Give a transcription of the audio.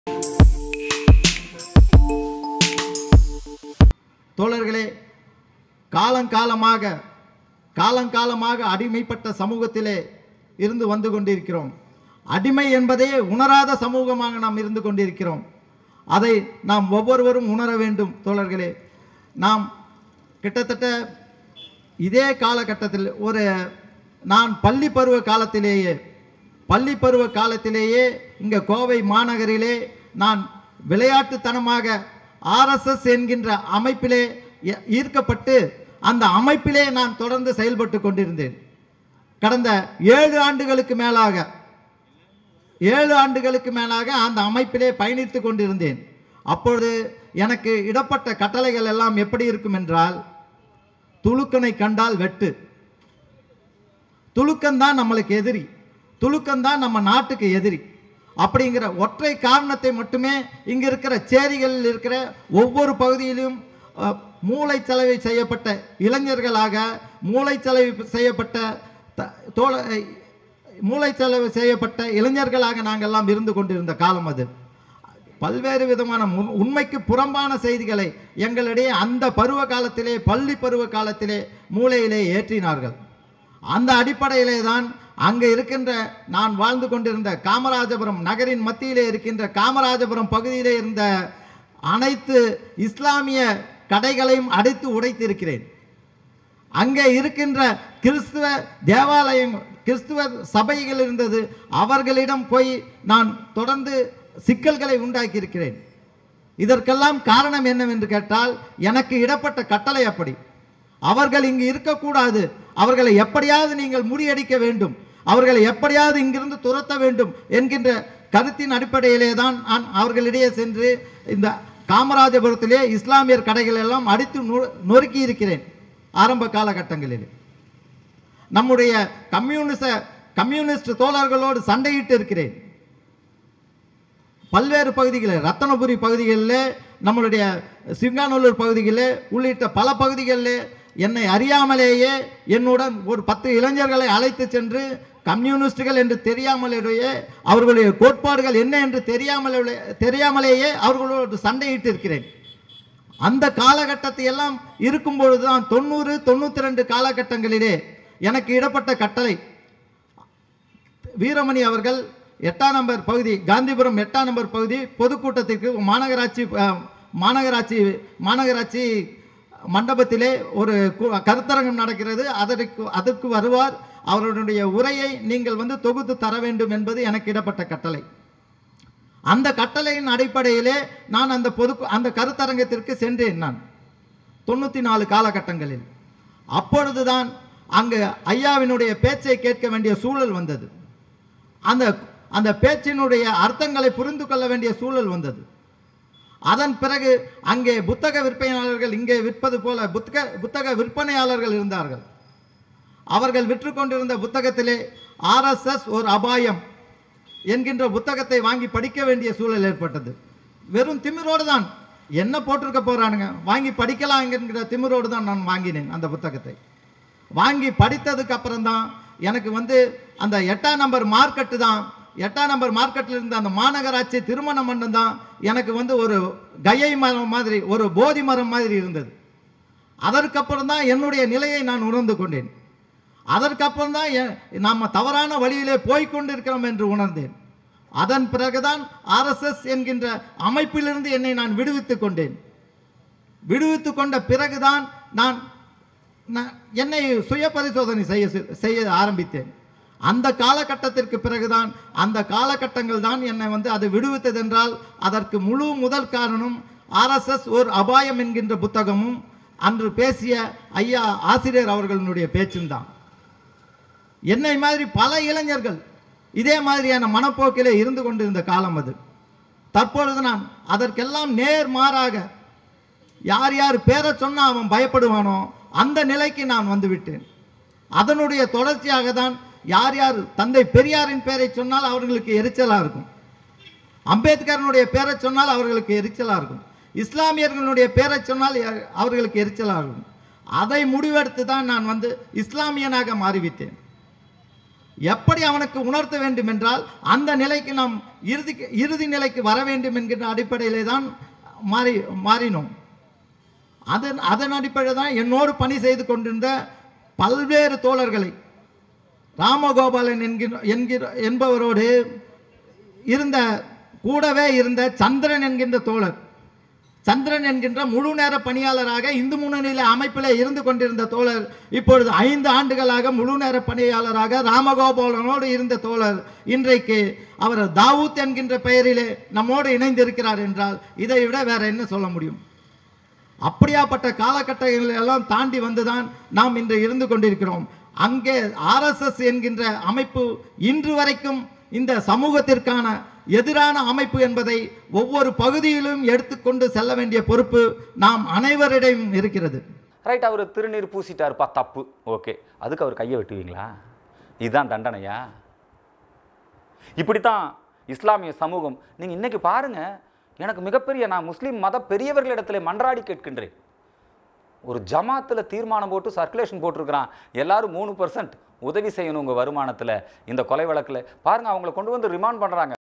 தோழர்களே காலங்காலமாக காலங்காலமாக அடிமைப்பட்ட சமூகத்திலே இருந்து வந்து கொண்டிருக்கிறோம் அடிமை என்பதே உணராத சமூகமாக நாம் இருந்து கொண்டிருக்கிறோம் அதை நாம் ஒவ்வொருவரும் உணர வேண்டும் தோழர்களே நாம் கிட்டத்தட்ட இதே காலகட்டத்தில் ஒரு நான் பள்ளி பருவ காலத்திலேயே பள்ளி பருவ காலத்திலேயே இங்கே கோவை மாநகரிலே நான் விளையாட்டுத்தனமாக ஆர்எஸ்எஸ் என்கின்ற அமைப்பிலே ஈ- ஈர்க்கப்பட்டு அந்த அமைப்பிலே நான் தொடர்ந்து செயல்பட்டு கொண்டிருந்தேன் கடந்த ஏழு ஆண்டுகளுக்கு மேலாக ஏழு ஆண்டுகளுக்கு மேலாக அந்த அமைப்பிலே பயணித்து கொண்டிருந்தேன் அப்பொழுது எனக்கு இடப்பட்ட கட்டளைகள் எல்லாம் எப்படி இருக்கும் என்றால் துலுக்கனை கண்டால் வெட்டு துலுக்கம்தான் நம்மளுக்கு எதிரி துலுக்கம்தான் நம்ம நாட்டுக்கு எதிரி அப்படிங்கிற ஒற்றை காரணத்தை மட்டுமே இங்க இருக்கிற சேரிகளில் இருக்கிற ஒவ்வொரு பகுதியிலும் அஹ், மூளைச்சலவை செய்யப்பட்ட இளைஞர்களாக மூளைச்சலவை செய்யப்பட்ட த- தோழ மூளைச்சலவை செய்யப்பட்ட இளைஞர்களாக நாங்கள் எல்லாம் இருந்து கொண்டிருந்த காலம் அது பல்வேறு விதமான உண்- உண்மைக்கு புறம்பான செய்திகளை எங்களிடையே அந்த பருவ காலத்திலே பள்ளி பருவ காலத்திலே மூளையிலே ஏற்றினார்கள் அந்த அடிப்படையிலே தான் அங்கே இருக்கின்ற நான் வாழ்ந்து கொண்டிருந்த காமராஜபுரம் நகரின் மத்தியிலே இருக்கின்ற காமராஜபுரம் பகுதியிலே இருந்த அனைத்து இஸ்லாமிய கடைகளையும் அடைத்து உடைத்திருக்கிறேன் அங்கே இருக்கின்ற கிறிஸ்துவ தேவாலயம் கிறிஸ்துவ சபைகள் இருந்தது அவர்களிடம் போய் நான் தொடர்ந்து சிக்கல்களை உண்டாக்கி இருக்கிறேன் இதற்கெல்லாம் காரணம் என்னவென்று கேட்டால் எனக்கு இடப்பட்ட கட்டளை அப்படி அவர்கள் இங்கு இருக்கக்கூடாது அவர்களை எப்படியாவது நீங்கள் முறியடிக்க வேண்டும் அவர்களை எப்படியாவது இங்கிருந்து துரத்த வேண்டும் என்கின்ற கருத்தின் அடிப்படையிலே தான் நான் அவர்களிடையே சென்று இந்த காமராஜபுரத்திலே இஸ்லாமியர் கடைகள் எல்லாம் அடித்து நொ- நொறுக்கி இருக்கிறேன் ஆரம்ப காலகட்டங்களில் நம்முடைய கம்யூனிச கம்யூனிஸ்ட் தோழர்களோடு சண்டையிட்டு இருக்கிறேன் பல்வேறு பகுதிகளில் ரத்தனபுரி பகுதிகளில் நம்மளுடைய சிங்காநல்லூர் பகுதிகளில் உள்ளிட்ட பல பகுதிகளில் என்னை அறியாமலேயே என்னுடன் ஒரு பத்து இளைஞர்களை அழைத்து சென்று கம்யூனிஸ்டுகள் என்று தெரியாமலேயே அவர்களுடைய கோட்பாடுகள் என்ன என்று தெரியாமலே தெரியாமலேயே அவர்களோடு சண்டையிட்டு இருக்கிறேன் அந்த காலகட்டத்தை எல்லாம் இருக்கும்பொழுது தான் தொண்ணூறு தொண்ணூற்றி ரெண்டு காலகட்டங்களிலே எனக்கு இடப்பட்ட கட்டளை வீரமணி அவர்கள் எட்டாம் நம்பர் பகுதி காந்திபுரம் எட்டாம் நம்பர் பகுதி பொதுக்கூட்டத்திற்கு மாநகராட்சி அஹ், மாநகராட்சி மாநகராட்சி மண்டபத்திலே ஒரு கு- கருத்தரங்கம் நடக்கிறது அதற்கு அதற்கு வருவார் அவருடைய உரையை நீங்கள் வந்து தொகுத்து தர வேண்டும் என்பது எனக்கு இடப்பட்ட கட்டளை அந்த கட்டளையின் அடிப்படையிலே நான் அந்த பொது அந்த கருத்தரங்கத்திற்கு சென்றேன் நான் தொண்ணூற்றி நாலு காலகட்டங்களில் அப்பொழுதுதான் அங்கு ஐயாவினுடைய பேச்சை கேட்க வேண்டிய சூழல் வந்தது அந்த அந்த பேச்சினுடைய அர்த்தங்களை புரிந்து கொள்ள வேண்டிய சூழல் வந்தது அதன் பிறகு அங்கே புத்தக விற்பனையாளர்கள் இங்கே விற்பது போல புத்தக புத்தக விற்பனையாளர்கள் இருந்தார்கள் அவர்கள் விற்று கொண்டிருந்த புத்தகத்திலே ஆர்எஸ்எஸ் ஒரு அபாயம் என்கின்ற புத்தகத்தை வாங்கி படிக்க வேண்டிய சூழல் ஏற்பட்டது வெறும் திமிரோடு தான் என்ன போட்டிருக்க போறானுங்க வாங்கி படிக்கலாம் என்கிற திமிரோடு தான் நான் வாங்கினேன் அந்த புத்தகத்தை வாங்கி படித்ததுக்கு அப்புறம் தான் எனக்கு வந்து அந்த எட்டாம் நம்பர் மார்க்கெட்டு தான் எட்டாம் நம்பர் மார்க்கெட்டில் இருந்த அந்த மாநகராட்சி திருமண மண்டபம் தான் எனக்கு வந்து ஒரு கயை மரம் மாதிரி ஒரு போதி மரம் மாதிரி இருந்தது அதற்கப்புறம் தான் என்னுடைய நிலையை நான் உணர்ந்து கொண்டேன் அதற்கப்புறம் தான் எ- நாம் தவறான வழியிலே போய்க் கொண்டிருக்கிறோம் என்று உணர்ந்தேன் அதன் பிறகுதான் ஆர்எஸ்எஸ் என்கின்ற அமைப்பிலிருந்து என்னை நான் விடுவித்துக் கொண்டேன் விடுவித்துக் கொண்ட பிறகுதான் நான் நான் என்னை சுய பரிசோதனை செய்ய செய்ய ஆரம்பித்தேன் அந்த காலகட்டத்திற்கு பிறகுதான் அந்த காலகட்டங்கள் தான் என்னை வந்து அது விடுவித்ததென்றால் அதற்கு முழு முதல் காரணம் ஆர்எஸ்எஸ் ஒரு அபாயம் என்கின்ற புத்தகமும் அன்று பேசிய ஐயா ஆசிரியர் அவர்களுடைய பேச்சும் தான் என்னை மாதிரி பல இளைஞர்கள் இதே மாதிரியான மனப்போக்கிலே இருந்து கொண்டிருந்த காலம் அது தற்பொழுது நான் அதற்கெல்லாம் நேர்மாறாக யார் யார் பேரை சொன்னா அவன் பயப்படுவானோ அந்த நிலைக்கு நான் வந்து விட்டேன் அதனுடைய தொடர்ச்சியாக தான் யார் யார் தந்தை பெரியாரின் பேரை சொன்னால் அவர்களுக்கு எரிச்சலாக இருக்கும் அம்பேத்கரனுடைய பேரை சொன்னால் அவர்களுக்கு எரிச்சலாக இருக்கும் இஸ்லாமியர்களுடைய பேரை சொன்னால் எ- அவர்களுக்கு எரிச்சலாக இருக்கும் அதை முடிவெடுத்து தான் நான் வந்து இஸ்லாமியனாக மாறிவிட்டேன் எப்படி அவனுக்கு உணர்த்த வேண்டும் என்றால் அந்த நிலைக்கு நாம் இறுதி இறுதி நிலைக்கு வர வேண்டும் என்கின்ற அடிப்படையிலே தான் மாறி மாறினோம் அதன் அதன் அடிப்படையில் தான் என்னோடு பணி செய்து கொண்டிருந்த பல்வேறு தோழர்களை ராமகோபாலன் என்கிற என்கிற என்பவரோடு இருந்த கூடவே இருந்த சந்திரன் என்கின்ற தோழர் சந்திரன் என்கின்ற முழு நேர பணியாளராக இந்து முன்னணியில அமைப்பில் இருந்து கொண்டிருந்த தோழர் இப்பொழுது ஐந்து ஆண்டுகளாக முழு நேர பணியாளராக ராமகோபாலனோடு இருந்த தோழர் இன்றைக்கு அவர் தாவூத் என்கின்ற பெயரிலே நம்மோடு இணைந்திருக்கிறார் என்றால் இதை விட வேற என்ன சொல்ல முடியும் அப்படியாப்பட்ட காலகட்டங்களை எல்லாம் தாண்டி வந்துதான் நாம் இன்று இருந்து கொண்டிருக்கிறோம் அங்கே ஆர்எஸ்எஸ் என்கின்ற அமைப்பு இன்று வரைக்கும் இந்த சமூகத்திற்கான எதிரான அமைப்பு என்பதை ஒவ்வொரு பகுதியிலும் எடுத்துக்கொண்டு செல்ல வேண்டிய பொறுப்பு நாம் அனைவரிடையும் இருக்கிறது ரைட் அவர் திருநீர் பூசிட்டாருப்பா தப்பு ஓகே அதுக்கு அவர் கையை வெட்டுவீங்களா இதுதான் தண்டனையா இப்படித்தான் இஸ்லாமிய சமூகம் நீங்கள் இன்னைக்கு பாருங்க எனக்கு மிகப்பெரிய நான் முஸ்லீம் மத பெரியவர்களிடத்தில் மன்றாடி கேட்கின்றேன் ஒரு ஜமாத்தில் தீர்மானம் போட்டு சர்க்குலேஷன் போட்டிருக்கிறான் எல்லாரும் மூணு பர்சன்ட் உதவி செய்யணும் உங்கள் வருமானத்தில் இந்த கொலை வழக்கில் பாருங்க அவங்கள கொண்டு வந்து ரிமாண்ட் பண்ணுறாங்க